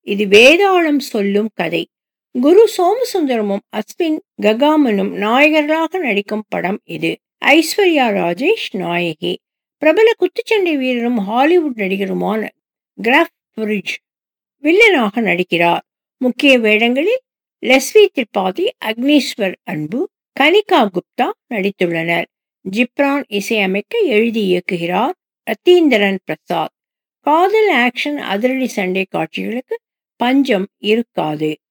இது வேதாளம் சொல்லும் கதை குரு சோமசுந்தரமும் அஸ்வின் ககாமனும் நாயகர்களாக நடிக்கும் படம் இது ஐஸ்வர்யா ராஜேஷ் நாயகி பிரபல குத்துச்சண்டை வீரரும் ஹாலிவுட் நடிகருமான கிராஃப் புரிஜ் வில்லனாக நடிக்கிறார் முக்கிய வேடங்களில் லெஸ்வி திரிபாதி அக்னீஸ்வர் அன்பு கனிகா குப்தா நடித்துள்ளனர் ஜிப்ரான் இசையமைக்க எழுதி இயக்குகிறார் ரத்தீந்திரன் பிரசாத் காதல் ஆக்ஷன் அதிரடி சண்டை காட்சிகளுக்கு பஞ்சம் இருக்காது